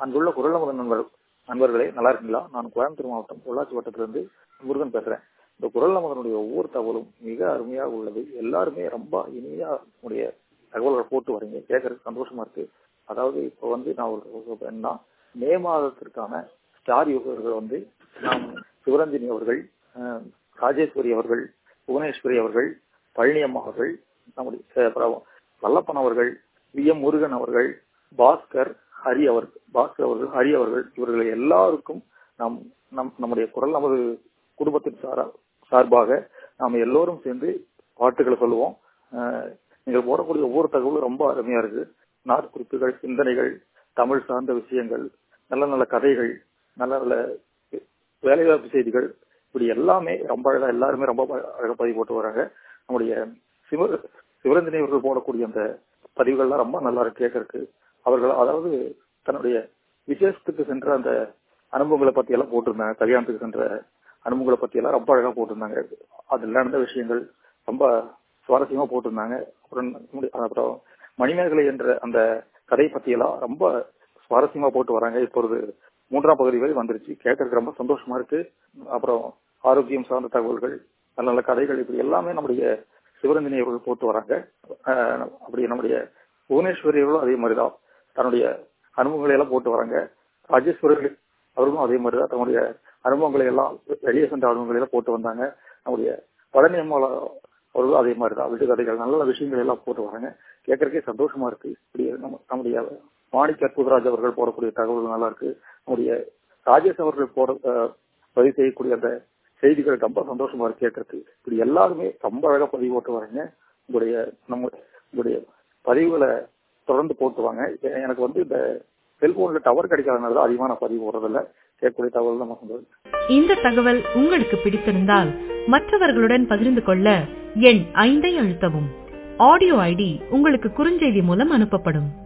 அன்புள்ள குரல் நமது நண்பர் நண்பர்களே நல்லா இருக்கீங்களா நான் கோயம்புத்தூர் மாவட்டம் பொள்ளாச்சி வட்டத்திலிருந்து முருகன் பேசுறேன் இந்த குரல் நமதனுடைய ஒவ்வொரு தகவலும் மிக அருமையாக உள்ளது எல்லாருமே ரொம்ப இனிமையா உடைய தகவல்களை போட்டு வரீங்க கேட்கறதுக்கு சந்தோஷமா இருக்கு அதாவது இப்போ வந்து நான் ஒரு என்ன மே மாதத்திற்கான ஸ்டார் யோகர்கள் வந்து நாம் சிவரஞ்சனி அவர்கள் அஹ், ராஜேஸ்வரி அவர்கள் புவனேஸ்வரி அவர்கள் பழனியம்மா அவர்கள் நம்முடைய அப்புறம் வல்லப்பன் அவர்கள் வி எம் முருகன் அவர்கள் பாஸ்கர் ஹரி அவர் பாஸ்கர் அவர்கள் ஹரி அவர்கள் இவர்கள் எல்லாருக்கும் நாம் நம் நம்முடைய குரல் நமது குடும்பத்தின் சாரா சார்பாக நாம் எல்லோரும் சேர்ந்து பாட்டுகளை சொல்லுவோம் அஹ், நீங்கள் போடக்கூடிய ஒவ்வொரு தகவலும் ரொம்ப அருமையா இருக்கு நாட்குறிப்புகள் சிந்தனைகள் தமிழ் சார்ந்த விஷயங்கள் நல்ல நல்ல கதைகள் நல்ல நல்ல வேலைவாய்ப்பு செய்திகள் இப்படி எல்லாமே ரொம்ப அழகா எல்லாருமே ரொம்ப அழகா பதிவு போட்டு வராங்க நம்முடைய சிவ சிவரஞ்சனி அவர்கள் போடக்கூடிய அந்த பதிவுகள்லாம் ரொம்ப நல்லா இருக்கு கேட்கறதுக்கு அவர்கள் அதாவது தன்னுடைய விசேஷத்துக்கு சென்ற அந்த அனுபவங்களை பத்தி எல்லாம் போட்டிருந்தாங்க கல்யாணத்துக்கு சென்ற அனுபவங்களை பத்தி எல்லாம் ரொம்ப அழகா போட்டிருந்தாங்க அதுல நடந்த விஷயங்கள் ரொம்ப சுவாரஸ்யமா போட்டிருந்தாங்க அப்புறம் நம்முடைய- அப்புறம் மணிமேகலை என்ற அந்த கதை பத்தி எல்லாம் ரொம்ப சுவாரஸ்யமா போட்டு வராங்க இப்பொழுது மூன்றாம் பகுதி வரை வந்துருச்சு கேட்கறதுக்கு ரொம்ப சந்தோஷமா இருக்கு அப்புறம் ஆரோக்கியம் சார்ந்த தகவல்கள் நல்ல நல்ல கதைகள் இப்படி எல்லாமே நம்முடைய சிவரஞ்சனி அவர்கள் போட்டு வராங்க அஹ் அப்படி நம்முடைய புவனேஸ்வரி அவர்களும் அதே மாதிரிதான் தன்னுடைய அனுபவங்களை எல்லாம் போட்டு வராங்க ராஜேஸ்வரி அவர்களும் அதே மாதிரிதான் தன்னுடைய அனுபவங்களை எல்லாம் வெளியே சென்ற அனுபவங்களை எல்லாம் போட்டு வந்தாங்க நம்முடைய பழனி அம்மாள் அவர்களும் அதே மாதிரிதான் வீட்டு கதைகள் நல்ல நல்ல விஷயங்கள் எல்லாம் போட்டு வராங்க கேட்கறதுக்கே சந்தோஷமா இருக்கு இப்படி நம்ம நம்முடைய மாணிக்க அற்புதராஜ் அவர்கள் போடக்கூடிய தகவல்கள் நல்லா இருக்கு நம்முடைய ராஜேஷ் அவர்கள் போட அஹ், பதிவு செய்யக்கூடிய அந்த செய்திகள் ரொம்ப சந்தோஷமா இருக்கு கேட்கறதுக்கு இப்படி எல்லாருமே ரொம்ப அழகா பதிவு போட்டு வராங்க உங்களுடைய நம்ம உங்களுடைய பதிவுகளை தொடர்ந்து போட்டு வாங்க எ- எனக்கு வந்து இந்த செல்போன்ல டவர் கிடைக்காதனால தான் அதிகமா நான் பதிவு போடுறதில்ல கேட்கக்கூடிய தகவல் தான் சந்தோஷம் இந்த தகவல் உங்களுக்கு பிடித்திருந்தால் மற்றவர்களுடன் பகிர்ந்து கொள்ள எண் ஐந்தை அழுத்தவும் ஆடியோ ஐடி உங்களுக்கு குறுஞ்செய்தி மூலம் அனுப்பப்படும்